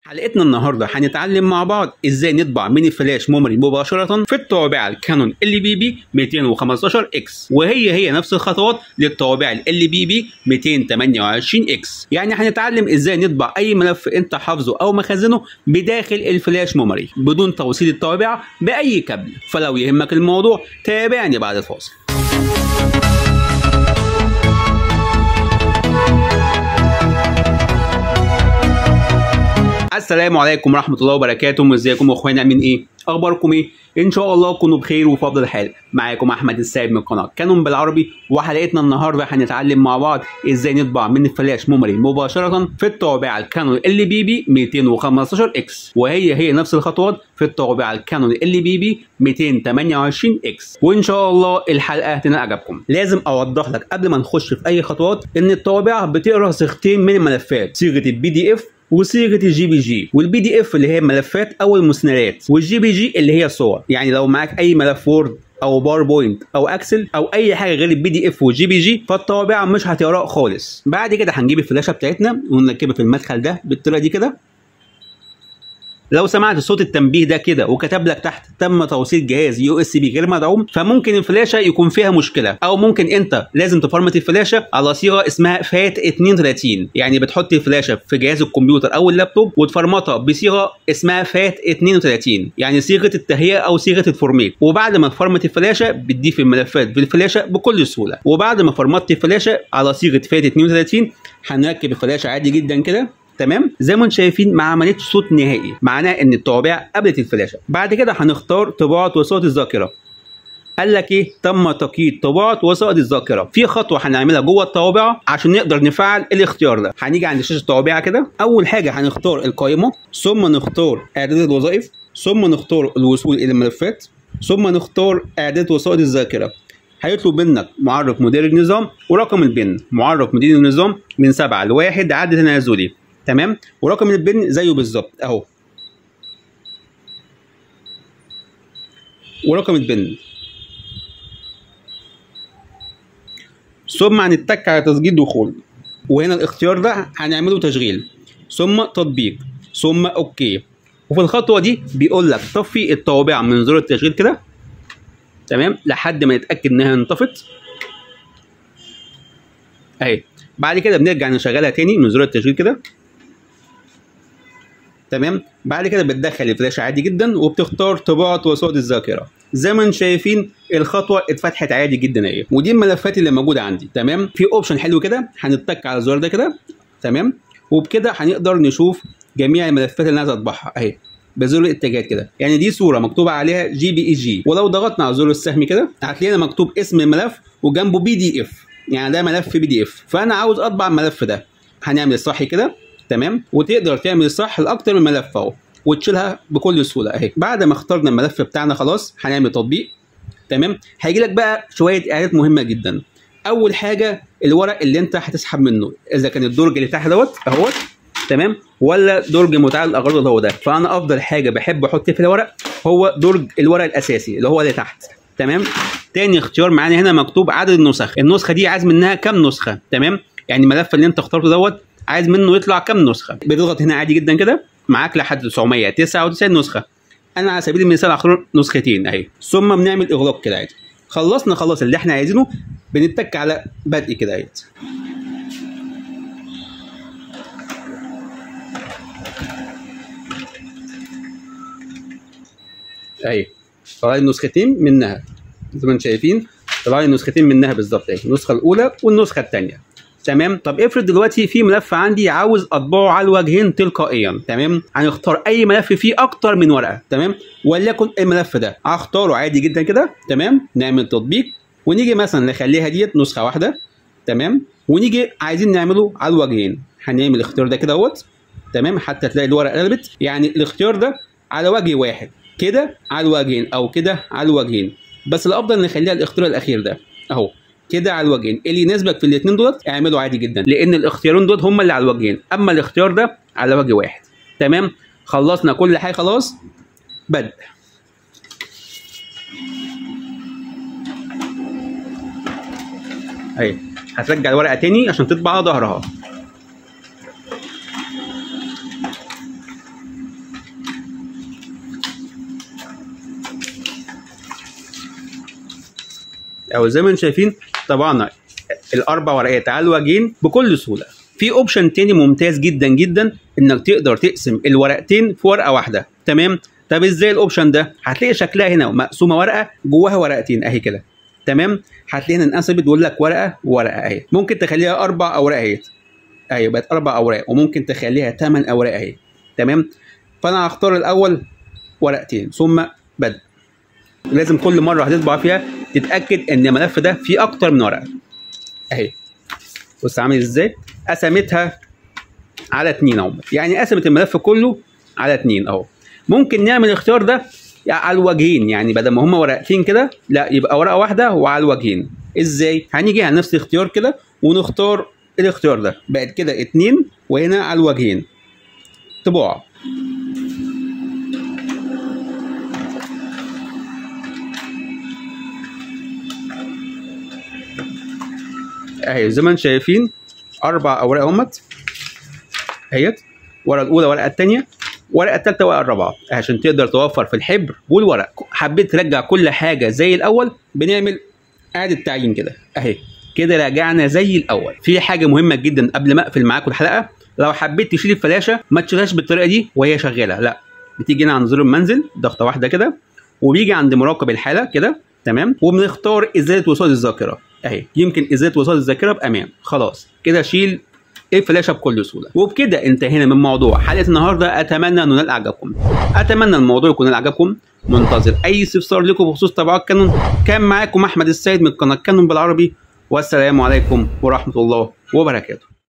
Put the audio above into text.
حلقتنا النهارده هنتعلم مع بعض ازاي نطبع ميني فلاش ميموري مباشره في الطوابعه الكانون ال بي بي 215 اكس وهي هي نفس الخطوات للطوابع ال بي بي 228 اكس يعني هنتعلم ازاي نطبع اي ملف انت حافظه او مخزنه بداخل الفلاش ميموري بدون توصيل الطوابعه باي كابل فلو يهمك الموضوع تابعني بعد الفاصل السلام عليكم ورحمه الله وبركاته ازيكم يا اخوانا عاملين ايه اخباركم ايه ان شاء الله تكونوا بخير وفي افضل حال معاكم احمد السايب من قناه كانون بالعربي وحلقتنا النهارده هنتعلم مع بعض ازاي نطبع من الفلاش ميموري مباشره في الطابعه الكانون ال بي بي 215 اكس وهي هي نفس الخطوات في الطابعه الكانون ال بي بي 228 اكس وان شاء الله الحلقه تنال عجبكم لازم اوضح لك قبل ما نخش في اي خطوات ان الطابعه بتقرا صيغتين من الملفات صيغه البي دي اف وصيغه الجي بي جي والبي دي اف اللي هي الملفات او المسندات والجي بي جي اللي هي الصور يعني لو معاك اي ملف وورد او باوربوينت او اكسل او اي حاجه غير البي دي اف والجي بي جي فالطوابع مش هتقراه خالص بعد كده هنجيب الفلاشه بتاعتنا ونركبها في المدخل ده بالطريقه دي كده لو سمعت صوت التنبيه ده كده وكتب لك تحت تم توصيل جهاز يو اس بي غير مدعوم فممكن الفلاشه يكون فيها مشكله او ممكن انت لازم تفرمت الفلاشه على صيغه اسمها فات 32 يعني بتحط الفلاشه في جهاز الكمبيوتر او اللابتوب وتفرمتها بصيغه اسمها فات 32 يعني صيغه التهيئه او صيغه الفورميت وبعد ما تفرمت الفلاشه بتضيف الملفات في الفلاشه بكل سهوله وبعد ما فرمت الفلاشه على صيغه فات 32 هنركب الفلاشه عادي جدا كده تمام زي ما انتم شايفين ما عملتش صوت نهائي معناه ان الطوابع قبلت الفلاشه بعد كده هنختار طباعه وسائط الذاكره قال لك ايه تم تقييد طباعه وسائط الذاكره في خطوه هنعملها جوه الطوابعه عشان نقدر نفعل الاختيار ده هنيجي عند شاشه الطوابعه كده اول حاجه هنختار القائمه ثم نختار اعداد الوظائف ثم نختار الوصول الى الملفات ثم نختار اعداد وسائط الذاكره هيطلب منك معرف مدير النظام ورقم البن معرف مدير النظام من 7 ل 1 عد تنازلي تمام ورقم البن زيه بالظبط اهو ورقم البن ثم هنتك على تسجيل دخول وهنا الاختيار ده هنعمله تشغيل ثم تطبيق ثم اوكي وفي الخطوه دي بيقول لك طفي الطوابع من زر التشغيل كده تمام لحد ما نتاكد انها انطفت اهي بعد كده بنرجع نشغلها تاني من زر التشغيل كده تمام بعد كده بتدخل الفلاش عادي جدا وبتختار طباعه وسائط الذاكره زي ما انتم شايفين الخطوه اتفتحت عادي جدا اهي ودي الملفات اللي موجوده عندي تمام في اوبشن حلو كده هنتك على الزرار ده كده تمام وبكده هنقدر نشوف جميع الملفات اللي انا عايز اطبعها اهي بزر الاتجاهات كده يعني دي صوره مكتوب عليها جي بي اي جي ولو ضغطنا على زر السهم كده هتلاقينا مكتوب اسم الملف وجنبه بي دي اف يعني ده ملف بي دي اف فانا عاوز اطبع الملف ده هنعمل الصح كده تمام وتقدر تعمل الصح لاكتر من ملف اهو وتشيلها بكل سهوله اهي بعد ما اخترنا الملف بتاعنا خلاص هنعمل تطبيق تمام هيجي لك بقى شويه اعدادات مهمه جدا اول حاجه الورق اللي انت هتسحب منه اذا كان الدرج اللي تحت دوت اهوت تمام ولا درج متعدد الاغراض اللي هو ده فانا افضل حاجه بحب احط في الورق هو درج الورق الاساسي اللي هو اللي تحت تمام تاني اختيار معانا هنا مكتوب عدد النسخ النسخه دي عايز منها كام نسخه تمام يعني الملف اللي انت اخترته دوت عايز منه يطلع كام نسخه بتضغط هنا عادي جدا كده معاك لحد 999 نسخه انا على سبيل المثال هختار نسختين اهي ثم بنعمل اغلاق كده عادي خلصنا خلاص اللي احنا عايزينه بنتك على بدء كده اهي اهي طلع لي نسختين منها زي ما انتم شايفين طلع لي نسختين منها بالظبط اهي النسخه الاولى والنسخه الثانيه تمام طب افرض دلوقتي في ملف عندي عاوز اطبعه على الوجهين تلقائيا تمام هنختار اي ملف فيه اكتر من ورقه تمام وليكن الملف ده هختاره عادي جدا كده تمام نعمل تطبيق ونيجي مثلا نخليها ديت نسخه واحده تمام ونيجي عايزين نعمله على الوجهين هنعمل الاختيار ده كده اهوت تمام حتى تلاقي الورقه قلبت يعني الاختيار ده على وجه واحد كده على الوجهين او كده على الوجهين بس الافضل نخليها الاختيار الاخير ده اهو كده على الوجهين اللي يناسبك في الاثنين دولت اعمله عادي جدا لان الاختيارين دول هم اللي على الوجهين اما الاختيار ده على وجه واحد تمام خلصنا كل حاجه خلاص بدء اهي هترجع الورقه تاني عشان تطبع على ظهرها او زي ما انتم شايفين طبعنا الاربع ورقات على الوجهين بكل سهوله في اوبشن تاني ممتاز جدا جدا انك تقدر تقسم الورقتين في ورقه واحده تمام طب ازاي الاوبشن ده هتلاقي شكلها هنا مقسومه ورقه جواها ورقتين اهي كده تمام هتلاقي هنا انقسمت بيقول لك ورقه ورقه اهي ممكن تخليها اربع اوراق اهي اهي بقت اربع اوراق وممكن تخليها ثمان اوراق اهي تمام فانا هختار الاول ورقتين ثم بدء لازم كل مره هتطبع فيها تتاكد ان الملف ده فيه اكتر من ورقه اهي بص عامل ازاي قسمتها على اتنين اهو يعني قسمت الملف كله على اتنين اهو ممكن نعمل الاختيار ده على الوجهين يعني بدل ما هما ورقتين كده لا يبقى ورقه واحده وعلى الوجهين ازاي هنيجي على نفس الاختيار كده ونختار الاختيار ده بقت كده اتنين وهنا على الوجهين طباع اهي زي ما انتم شايفين اربع اوراق اهمت اهيت ورقه الاولى ورقه الثانيه ورقه الثالثه ورقه الرابعه عشان تقدر توفر في الحبر والورق حبيت ترجع كل حاجه زي الاول بنعمل اعاده تعيين كده اهي كده رجعنا زي الاول في حاجه مهمه جدا قبل ما اقفل معاكم الحلقه لو حبيت تشيل الفلاشه ما تشيلهاش بالطريقه دي وهي شغاله لا بتيجي هنا عند زر المنزل ضغطه واحده كده وبيجي عند مراقب الحاله كده تمام وبنختار ازاله وصول الذاكره اهي يمكن ازاله وصول الذاكره بامان خلاص كده شيل الفلاشه بكل سهوله وبكده انتهينا من موضوع حلقه النهارده اتمنى انه نال اعجابكم اتمنى الموضوع يكون نال اعجابكم منتظر اي استفسار لكم بخصوص طبعات كانون كان معاكم احمد السيد من قناه كانون بالعربي والسلام عليكم ورحمه الله وبركاته